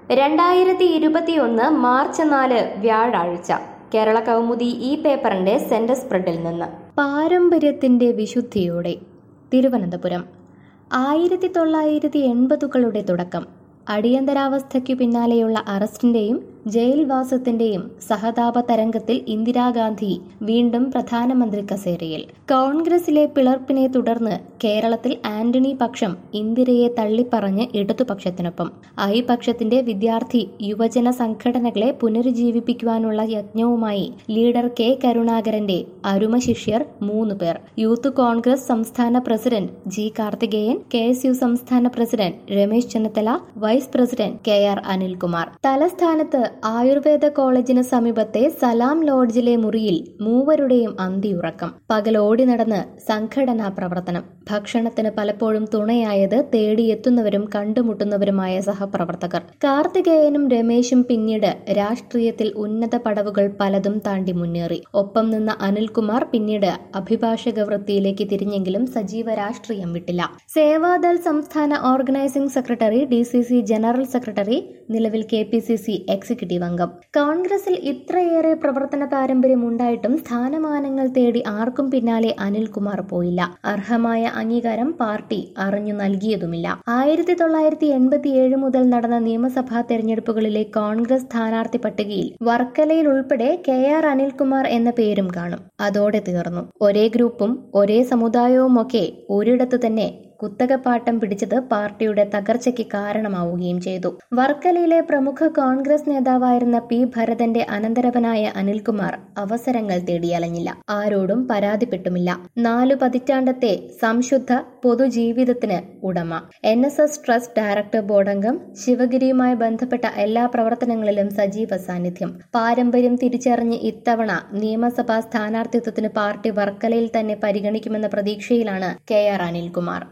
രണ്ടായിരത്തി ഇരുപത്തിയൊന്ന് മാർച്ച് നാല് വ്യാഴാഴ്ച കേരള കൗമുദി ഈ പേപ്പറിന്റെ സെന്റർ സ്പ്രെഡിൽ നിന്ന് പാരമ്പര്യത്തിന്റെ വിശുദ്ധിയോടെ തിരുവനന്തപുരം ആയിരത്തി തൊള്ളായിരത്തി എൺപതുകളുടെ തുടക്കം അടിയന്തരാവസ്ഥയ്ക്കു പിന്നാലെയുള്ള അറസ്റ്റിന്റെയും ജയിൽവാസത്തിന്റെയും സഹതാപ തരംഗത്തിൽ ഇന്ദിരാഗാന്ധി വീണ്ടും പ്രധാനമന്ത്രി കസേരയിൽ കോൺഗ്രസിലെ പിളർപ്പിനെ തുടർന്ന് കേരളത്തിൽ ആന്റണി പക്ഷം ഇന്ദിരയെ തള്ളിപ്പറഞ്ഞ് ഇടതുപക്ഷത്തിനൊപ്പം ഐ പക്ഷത്തിന്റെ വിദ്യാർത്ഥി യുവജന സംഘടനകളെ പുനരുജ്ജീവിപ്പിക്കുവാനുള്ള യജ്ഞവുമായി ലീഡർ കെ കരുണാകരന്റെ അരുമ ശിഷ്യർ മൂന്ന് പേർ യൂത്ത് കോൺഗ്രസ് സംസ്ഥാന president G Karthikeyan K S U സംസ്ഥാന president Ramesh Chennithala vice president K R Anilkumar തലസ്ഥാനത്ത് ആയുർവേദ കോളേജിന് സമീപത്തെ സലാം ലോഡ്ജിലെ മുറിയിൽ മൂവരുടെയും അന്തിയുറക്കം പകൽ ഓടി നടന്ന് സംഘടനാ പ്രവർത്തനം ഭക്ഷണത്തിന് പലപ്പോഴും തുണയായത് തേടിയെത്തുന്നവരും കണ്ടുമുട്ടുന്നവരുമായ സഹപ്രവർത്തകർ കാർത്തികേയനും രമേശും പിന്നീട് രാഷ്ട്രീയത്തിൽ ഉന്നത പടവുകൾ പലതും താണ്ടി മുന്നേറി ഒപ്പം നിന്ന അനിൽകുമാർ പിന്നീട് അഭിഭാഷക വൃത്തിയിലേക്ക് തിരിഞ്ഞെങ്കിലും സജീവ രാഷ്ട്രീയം വിട്ടില്ല സേവാദൾ സംസ്ഥാന organising secretary D C C general secretary നിലവിൽ K P C C executive അംഗം കോൺഗ്രസിൽ ഇത്രയേറെ പ്രവർത്തന പാരമ്പര്യം ഉണ്ടായിട്ടും സ്ഥാനമാനങ്ങൾ തേടി ആർക്കും പിന്നാലെ അനിൽകുമാർ പോയില്ല അർഹമായ അംഗീകാരം പാർട്ടി അറിഞ്ഞു നൽകിയതുമില്ല ആയിരത്തി തൊള്ളായിരത്തി എൺപത്തിയേഴ് മുതൽ നടന്ന നിയമസഭാ തെരഞ്ഞെടുപ്പുകളിലെ കോൺഗ്രസ് സ്ഥാനാർത്ഥി പട്ടികയിൽ വർക്കലയിൽ ഉൾപ്പെടെ കെ ആർ അനിൽകുമാർ എന്ന പേരും കാണും അതോടെ തീർന്നു ഒരേ ഗ്രൂപ്പും ഒരേ സമുദായവുമൊക്കെ ഒരിടത്തു തന്നെ കുത്തകപ്പാട്ടം പിടിച്ചത് പാർട്ടിയുടെ തകർച്ചയ്ക്ക് കാരണമാവുകയും ചെയ്തു വർക്കലയിലെ പ്രമുഖ കോൺഗ്രസ് നേതാവായിരുന്ന പി ഭരതന്റെ അനന്തരവനായ അനിൽകുമാർ അവസരങ്ങൾ തേടിയലഞ്ഞില്ല ആരോടും പരാതിപ്പെട്ടുമില്ല നാലു പതിറ്റാണ്ടത്തെ സംശുദ്ധ പൊതുജീവിതത്തിന് ഉടമ N S S trust director ബോർഡംഗം ശിവഗിരിയുമായി ബന്ധപ്പെട്ട എല്ലാ പ്രവർത്തനങ്ങളിലും സജീവ സാന്നിധ്യം പാരമ്പര്യം തിരിച്ചറിഞ്ഞ് ഇത്തവണ നിയമസഭാ സ്ഥാനാർത്ഥിത്വത്തിന് പാർട്ടി വർക്കലയിൽ തന്നെ പരിഗണിക്കുമെന്ന പ്രതീക്ഷയിലാണ് കെ ആർ അനിൽകുമാർ